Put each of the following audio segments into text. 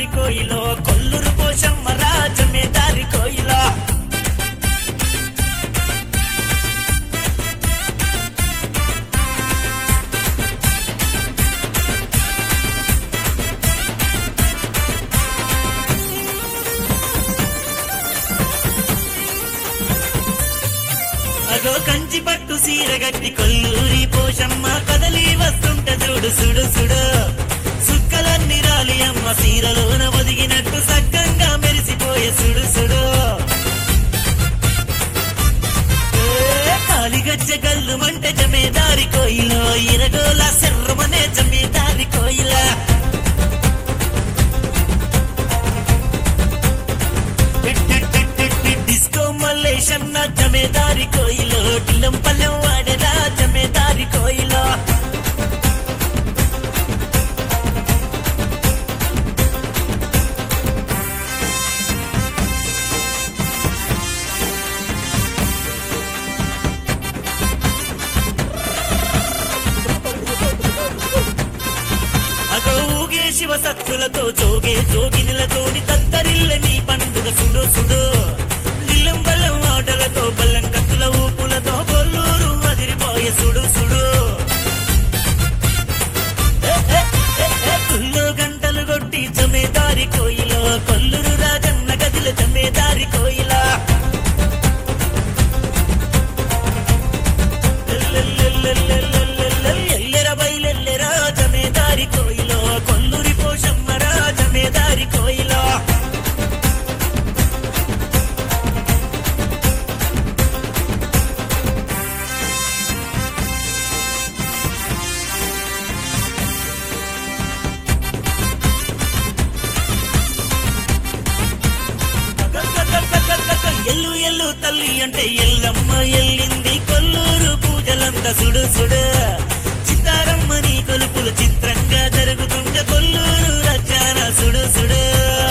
కోయిలో కొల్లురు పోషమ్మ రాజమే దారి కోయిలో అగో కంచి పట్టు సీర గట్టి కొల్లూరి పోషమ్మ కదలి వస్తుంట చూడు సుడు సుడు సుక్కలన్నీ రాలి అమ్మ సీరలోన ఒదిగినట్టు సక్కంగా మెరిసిపోయే సుడు సుడు ఏ, కాలిగజ్జ గల్లు మంటే జమేదారి కోయిలో ఇరగోల శర్రమనే జమేదారి కోయిలా డిస్కో మల్లేశన్న జమేదారి కోయిలో టిల్లం పల్లెం వాడేదా జమేదారి కోయిలో అగో ఊగే శివ సత్తులతో జోగే జోగినులతోని తత్తరిల్ల నీ పండుగ సుడు సుడు లిల్లం బల్లం ఆటలతో బల్లం కత్తుల ఊపులతో కొల్లూరు అదిరిపోయే సుడు సుడు ఏ, ఏ, ఏ, ఏ, తుల్లో గంటలు కొట్టి జమేదారి కోయిలో కొల్లూరు రాజన్న గదిల జమేదారి కోయిలా ఎల్లెర బయలెల్లెరా జమేదారి కోయిలో కొల్లూరి పోషమ్మ రాజమేదారి కోయిలో ఎల్లు ఎల్లు తల్లి అంటే ఎల్లమ్మ ఎల్లింది కొల్లూరు పూజలంత సుడు సుడు చిత్తారమ్మ నీ కొలుపులు చిత్రంగా జరుగుతుంటే కొల్లూరు రచాన సుడు సుడు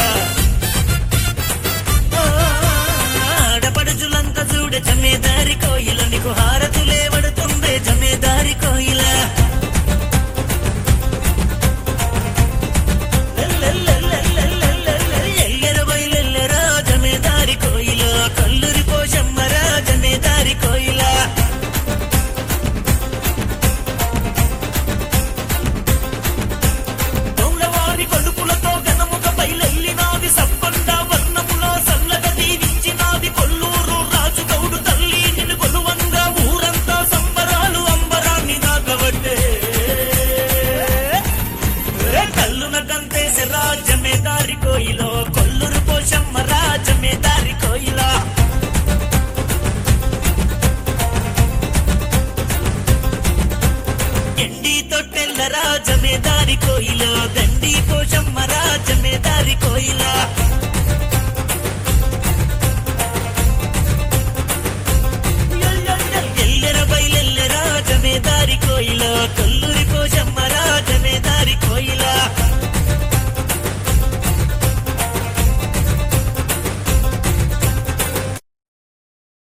ఓ, ఆడపడుచులంతా చూడ జమేదారి కోయిల నీకు హారతులే పడుతుందే జమేదారి కోయిల ఎల్లెర బయలెల్లెరా జమేదారి కోయిల కల్లూరి పోషమ్మ రాజమేదారి కోయిల దొంగవారి కడుపులతో గనముక బయలెల్లినాది సబ్బండ వర్ణములో సల్లగా దీవించినాది కొల్లూరు రాజు గౌడు తల్లి నిన్ను కొలువంగా ఊరంతా సంబరాలు అంబరాన్ని నాగబట్టే ఏ కల్లున కంతేసి రాజమే దారి కోయిలో కొల్లురు పోషమ్మ రాజమే దారి కోయిలా ఎండి తొట్టెల్ల రాజమే దారి కోయిలో దండి పోషమ్మ